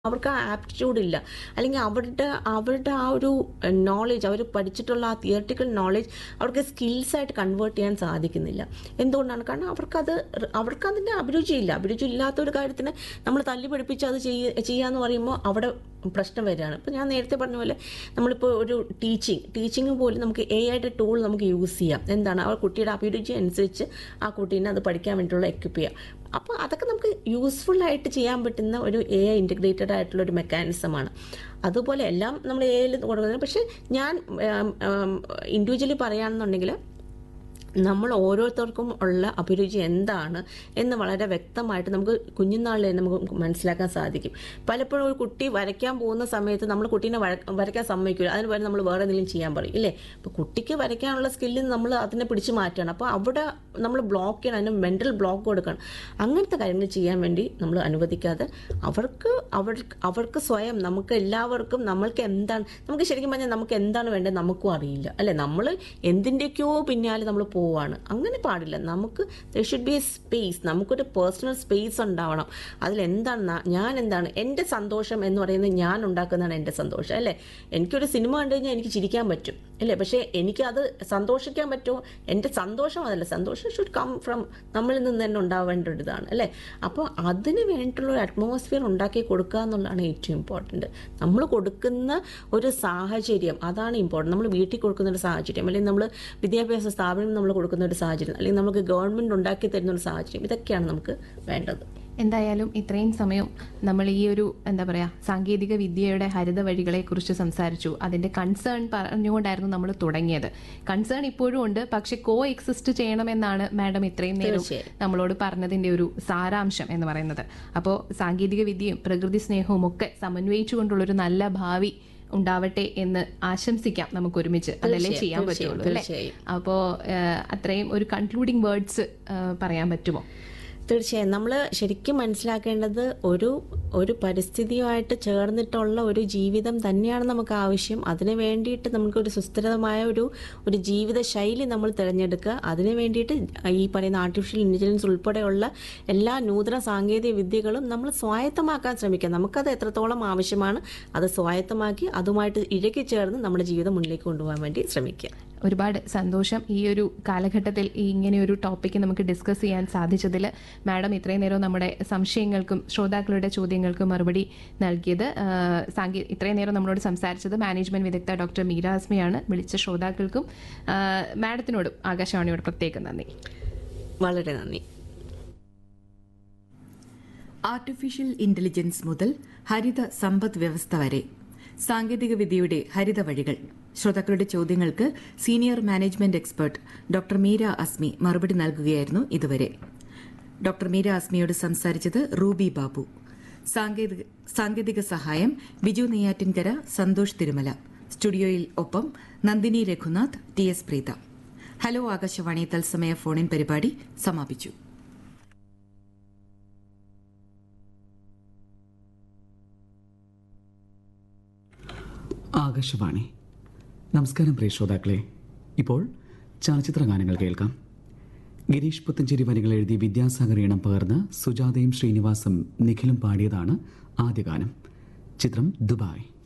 അവർക്ക് ആ ആപ്റ്റിറ്റ്യൂഡ് ഇല്ല അല്ലെങ്കിൽ അവരുടെ അവരുടെ ആ ഒരു നോളേജ് അവർ പഠിച്ചിട്ടുള്ള ആ തിയറട്ടിക്കൽ നോളേജ് അവർക്ക് സ്കിൽസ് ആയിട്ട് കൺവേർട്ട് ചെയ്യാൻ സാധിക്കുന്നില്ല എന്തുകൊണ്ടാണ് കാരണം അവർക്കത് അവർക്ക് അതിൻ്റെ അഭിരുചിയില്ല അഭിരുചി ഇല്ലാത്ത ഒരു കാര്യത്തിന് നമ്മൾ തല്ലി പഠിപ്പിച്ച് അത് ചെയ്യ ചെയ്യാന്ന് പറയുമ്പോൾ അവിടെ പ്രശ്നം വരികയാണ് ഇപ്പം ഞാൻ നേരത്തെ പറഞ്ഞ പോലെ നമ്മളിപ്പോൾ ഒരു ടീച്ചിങ് ടീച്ചിങ് പോലും നമുക്ക് എ ആയിട്ട് ടൂൾ നമുക്ക് യൂസ് ചെയ്യാം എന്താണ് ആ കുട്ടിയുടെ അഭിരുചി അനുസരിച്ച് ആ കുട്ടീനെ അത് പഠിക്കാൻ വേണ്ടിയിട്ടുള്ള എക്വിപ്പ് ചെയ്യാം അപ്പോൾ അതൊക്കെ നമുക്ക് യൂസ്ഫുൾ ആയിട്ട് ചെയ്യാൻ പറ്റുന്ന ഒരു എ ഐ ഇൻറ്റഗ്രേറ്റഡ് ആയിട്ടുള്ള ഒരു മെക്കാനിസമാണ് അതുപോലെ എല്ലാം നമ്മൾ എ ഐയിൽ കൊടുക്കുന്നത് പക്ഷേ ഞാൻ ഇൻഡിവിജ്വലി പറയുകയാണെന്നുണ്ടെങ്കിൽ നമ്മൾ ഓരോരുത്തർക്കും ഉള്ള അഭിരുചി എന്താണ് എന്ന് വളരെ വ്യക്തമായിട്ട് നമുക്ക് കുഞ്ഞുനാളിൽ തന്നെ നമുക്ക് മനസ്സിലാക്കാൻ സാധിക്കും പലപ്പോഴും ഒരു കുട്ടി വരയ്ക്കാൻ പോകുന്ന സമയത്ത് നമ്മൾ കുട്ടീനെ വര- വരയ്ക്കാൻ സമ്മതിക്കില്ല അതിന് പകരം നമ്മൾ വേറെ എന്തെങ്കിലും ചെയ്യാൻ പറയും ഇല്ലേ അപ്പോൾ കുട്ടിക്ക് വരയ്ക്കാനുള്ള സ്കില്ല് നമ്മൾ അതിനെ പിടിച്ച് മാറ്റണം അപ്പോൾ അവിടെ നമ്മൾ ബ്ലോക്ക് ചെയ്യണം അതിന് മെൻ്റൽ ബ്ലോക്ക് കൊടുക്കണം അങ്ങനത്തെ കാര്യങ്ങൾ ചെയ്യാൻ വേണ്ടി നമ്മൾ അനുവദിക്കാതെ അവർക്ക് അവർക്ക് അവർക്ക് സ്വയം നമുക്ക് എല്ലാവർക്കും നമ്മൾക്ക് എന്താണ് നമുക്ക് ശരിക്കും പറഞ്ഞാൽ നമുക്ക് എന്താണ് വേണ്ടത് നമുക്കും അറിയില്ല അല്ലെ നമ്മൾ എന്തിൻ്റെയൊക്കെയോ പിന്നാലെ നമ്മൾ പോവാണ് അങ്ങനെ പാടില്ല നമുക്ക് there should be a space നമുക്കൊരു പേഴ്സണൽ സ്പേസ് ഉണ്ടാവണം അതിൽ എന്താണ് ന- ഞാൻ എന്താണ് എൻ്റെ സന്തോഷം എന്ന് പറയുന്നത് ഞാൻ ഉണ്ടാക്കുന്നതാണ് എൻ്റെ സന്തോഷം അല്ലേ എനിക്കൊരു സിനിമ കണ്ടു കഴിഞ്ഞാൽ എനിക്ക് ചിരിക്കാൻ പറ്റും അല്ലേ പക്ഷേ എനിക്കത് സന്തോഷിക്കാൻ പറ്റുമോ എൻ്റെ സന്തോഷം അതല്ല സന്തോഷം ഷുഡ് കം ഫ്രം നമ്മളിൽ നിന്ന് തന്നെ ഉണ്ടാവേണ്ട ഒരു ഇതാണ് അല്ലേ അപ്പോൾ അതിന് വേണ്ടിയിട്ടുള്ള ഒരു അറ്റ്മോസ്ഫിയർ ഉണ്ടാക്കി കൊടുക്കുക എന്നുള്ളതാണ് ഏറ്റവും ഇമ്പോർട്ടൻറ്റ് നമ്മൾ കൊടുക്കുന്ന ഒരു സാഹചര്യം അതാണ് ഇമ്പോർട്ടൻറ്റ് നമ്മൾ വീട്ടിൽ കൊടുക്കുന്ന ഒരു സാഹചര്യം അല്ലെങ്കിൽ നമ്മൾ വിദ്യാഭ്യാസ സ്ഥാപനം നമ്മൾ കൊടുക്കുന്ന ഒരു സാഹചര്യം അല്ലെങ്കിൽ നമുക്ക് ഗവൺമെൻറ് ഉണ്ടാക്കി തരുന്ന ഒരു സാഹചര്യം ഇതൊക്കെയാണ് നമുക്ക് വേണ്ടത് എന്തായാലും ഇത്രയും സമയം നമ്മൾ ഈ ഒരു എന്താ പറയാ സാങ്കേതിക വിദ്യയുടെ ഹരിത വഴികളെ കുറിച്ച് സംസാരിച്ചു അതിന്റെ കൺസേൺ പറഞ്ഞുകൊണ്ടായിരുന്നു നമ്മൾ തുടങ്ങിയത് കൺസേൺ ഇപ്പോഴും ഉണ്ട് പക്ഷെ കോ എക്സിസ്റ്റ് ചെയ്യണമെന്നാണ് മാഡം ഇത്രയും നേരം തീർച്ചയായും. നമ്മളോട് പറഞ്ഞതിന്റെ ഒരു സാരാംശം എന്ന് പറയുന്നത് അപ്പോൾ സാങ്കേതിക വിദ്യയും പ്രകൃതി സ്നേഹവും ഒക്കെ സമന്വയിച്ചുകൊണ്ടുള്ളൊരു നല്ല ഭാവി ഉണ്ടാവട്ടെ എന്ന് ആശംസിക്കാം നമുക്ക് ഒരുമിച്ച് അതല്ലേ തീർച്ചയായും, ചെയ്യാൻ തീർച്ചയായും, പറ്റുള്ളൂ അല്ലേ തീർച്ചയായും. അപ്പോൾ അത്രയും ഒരു കൺക്ലൂഡിംഗ് വേർഡ്സ് പറയാൻ പറ്റുമോ തീർച്ചയായും നമ്മൾ ശരിക്കും മനസ്സിലാക്കേണ്ടത് ഒരു ഒരു പരിസ്ഥിതിയുമായിട്ട് ചേർന്നിട്ടുള്ള ഒരു ജീവിതം തന്നെയാണ് നമുക്ക് ആവശ്യം അതിന് വേണ്ടിയിട്ട് നമുക്കൊരു സുസ്ഥിരമായ ഒരു ഒരു ജീവിത ശൈലി നമ്മൾ തിരഞ്ഞെടുക്കുക അതിന് വേണ്ടിയിട്ട് ഈ പറയുന്ന ആർട്ടിഫിഷ്യൽ ഇൻ്റലിജൻസ് ഉൾപ്പെടെയുള്ള എല്ലാ നൂതന സാങ്കേതിക വിദ്യകളും നമ്മൾ സ്വായത്തമാക്കാൻ ശ്രമിക്കുക നമുക്കത് എത്രത്തോളം ആവശ്യമാണ് അത് സ്വായത്തമാക്കി അതുമായിട്ട് ഇഴക്കി ചേർന്ന് നമ്മുടെ ജീവിതം മുന്നിലേക്ക് കൊണ്ടുപോകാൻ വേണ്ടി ശ്രമിക്കുക ഒരുപാട് സന്തോഷം ഈ ഒരു കാലഘട്ടത്തിൽ ഈ ഇങ്ങനെ ഒരു ടോപ്പിക്ക് നമുക്ക് ഡിസ്കസ് ചെയ്യാൻ സാധിച്ചതിൽ മാഡം ഇത്രയും നേരം നമ്മുടെ സംശയങ്ങൾക്കും ശ്രോതാക്കളുടെ ചോദ്യങ്ങൾക്കും മറുപടി നൽകിയത് ആ, സാങ്കേ ഇത്രയും നേരം നമ്മളോട് സംസാരിച്ചത് മാനേജ്മെന്റ് വിദഗ്ധ ഡോക്ടർ മീര അസ്മിയാണ് വിളിച്ച ശ്രോതാക്കൾക്കും ആ, മാഡത്തിനോടും ആകാശവാണിയോട് പ്രത്യേകം നന്ദി വളരെ നന്ദി ആർട്ടിഫിഷ്യൽ ഇന്റലിജൻസ് മുതൽ ഹരിത സമ്പദ് വ്യവസ്ഥ വരെ സാങ്കേതിക വിദ്യയുടെ ഹരിത വഴികൾ ശ്രോതാക്കളുടെ ചോദ്യങ്ങൾക്ക് senior management expert doctor Meera അസ്മി മറുപടി നൽകുകയായിരുന്നു ഇതുവരെ ഡോക്ടർ മീര അസ്മിയോട് സംസാരിച്ചത് റൂബി ബാബു സാങ്കേതിക സാങ്കേതിക സഹായം ബിജു നെയ്യാറ്റിൻകര സന്തോഷ് തിരുമല സ്റ്റുഡിയോയിൽ ഒപ്പം Nandini Raghunath T S Preetha hello Akashvani തത്സമയ ഫോണിൻ പരിപാടി സമാപിച്ചു ആകാശവാണി നമസ്കാരം പ്രിയ ശ്രോതാക്കളെ ഇപ്പോൾ ചലച്ചിത്ര ഗാനങ്ങൾ കേൾക്കാം ഗിരീഷ് പുത്തഞ്ചേരി വരികൾ എഴുതി വിദ്യാസാഗർ ഈണം പകർന്ന് സുജാതയും ശ്രീനിവാസും നിഖിലും പാടിയതാണ് ആദ്യ ഗാനം ചിത്രം ദുബായ്